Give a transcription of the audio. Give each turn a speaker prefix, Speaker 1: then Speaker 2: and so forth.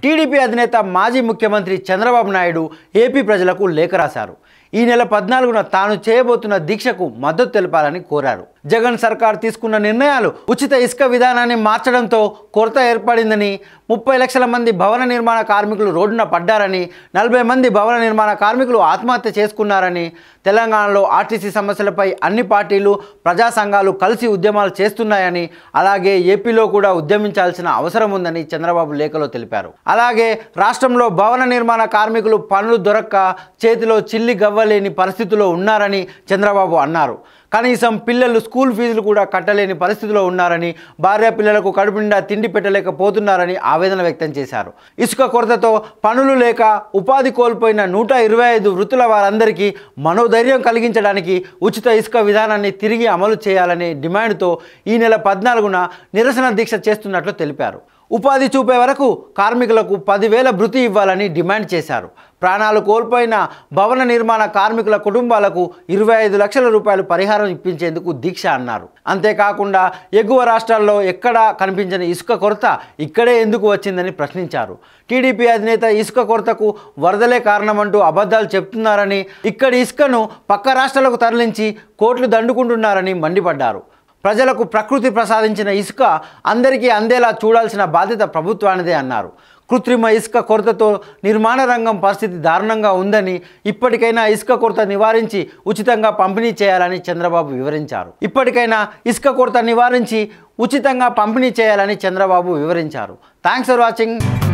Speaker 1: TDP అధినేత మాజీ ముఖ్యమంత్రి చంద్రబాబు నాయుడు ఏపీ ప్రజలకు లేఖ రాశారు ఈ నెల పద్నాలుగున తాను చేయబోతున్న దీక్షకు మద్దతు తెలపాలని కోరారు జగన్ సర్కార్ తీసుకున్న నిర్ణయాలు ఉచిత ఇసుక విధానాన్ని మార్చడంతో కొరత ఏర్పడిందని ముప్పై లక్షల మంది భవన నిర్మాణ కార్మికులు రోడ్డున పడ్డారని నలభై మంది భవన నిర్మాణ కార్మికులు ఆత్మహత్య చేసుకున్నారని తెలంగాణలో ఆర్టీసీ సమస్యలపై అన్ని పార్టీలు ప్రజా సంఘాలు కలిసి ఉద్యమాలు చేస్తున్నాయని అలాగే ఏపీలో కూడా ఉద్యమించాల్సిన అవసరం ఉందని చంద్రబాబు లేఖలో తెలిపారు అలాగే రాష్ట్రంలో భవన నిర్మాణ కార్మికులు పనులు దొరక్క చేతిలో చిల్లి గవ్వలేని పరిస్థితిలో ఉన్నారని చంద్రబాబు అన్నారు కనీసం పిల్లలు స్కూల్ ఫీజులు కూడా కట్టలేని పరిస్థితిలో ఉన్నారని భార్య పిల్లలకు కడుపు నిండా తిండి పెట్టలేకపోతున్నారని ఆవేదన వ్యక్తం చేశారు ఇసుక కొరతతో పనులు లేక ఉపాధి కోల్పోయిన నూట ఇరవై ఐదు వృత్తుల వారందరికీ మనోధైర్యం కలిగించడానికి ఉచిత ఇసుక విధానాన్ని తిరిగి అమలు చేయాలనే డిమాండ్తో ఈ నెల పద్నాలుగున నిరసన దీక్ష చేస్తున్నట్లు తెలిపారు ఉపాధి చూపే వరకు కార్మికులకు పదివేల భృతి ఇవ్వాలని డిమాండ్ చేశారు ప్రాణాలు కోల్పోయిన భవన నిర్మాణ కార్మికుల కుటుంబాలకు ఇరవై ఐదు లక్షల రూపాయలు పరిహారం ఇప్పించేందుకు దీక్ష అన్నారు అంతేకాకుండా ఎగువ రాష్ట్రాల్లో ఎక్కడా కనిపించని ఇసుక కొరత ఇక్కడే ఎందుకు వచ్చిందని ప్రశ్నించారు టీడీపీ అధినేత ఇసుక కొరతకు వరదలే కారణమంటూ అబద్ధాలు చెప్తున్నారని ఇక్కడి ఇసుకను పక్క రాష్ట్రాలకు తరలించి కోట్లు దండుకుంటున్నారని మండిపడ్డారు ప్రజలకు ప్రకృతి ప్రసాదించిన ఇసుక అందరికీ అందేలా చూడాల్సిన బాధ్యత ప్రభుత్వానిదే అన్నారు కృత్రిమ ఇసుక కొరతతో నిర్మాణ రంగం పరిస్థితి దారుణంగా ఉందని ఇప్పటికైనా ఇసుక కొరత నివారించి ఉచితంగా పంపిణీ చేయాలని చంద్రబాబు వివరించారు ఇప్పటికైనా ఇసుక కొరత నివారించి ఉచితంగా పంపిణీ చేయాలని చంద్రబాబు వివరించారు థ్యాంక్స్ ఫర్ వాచింగ్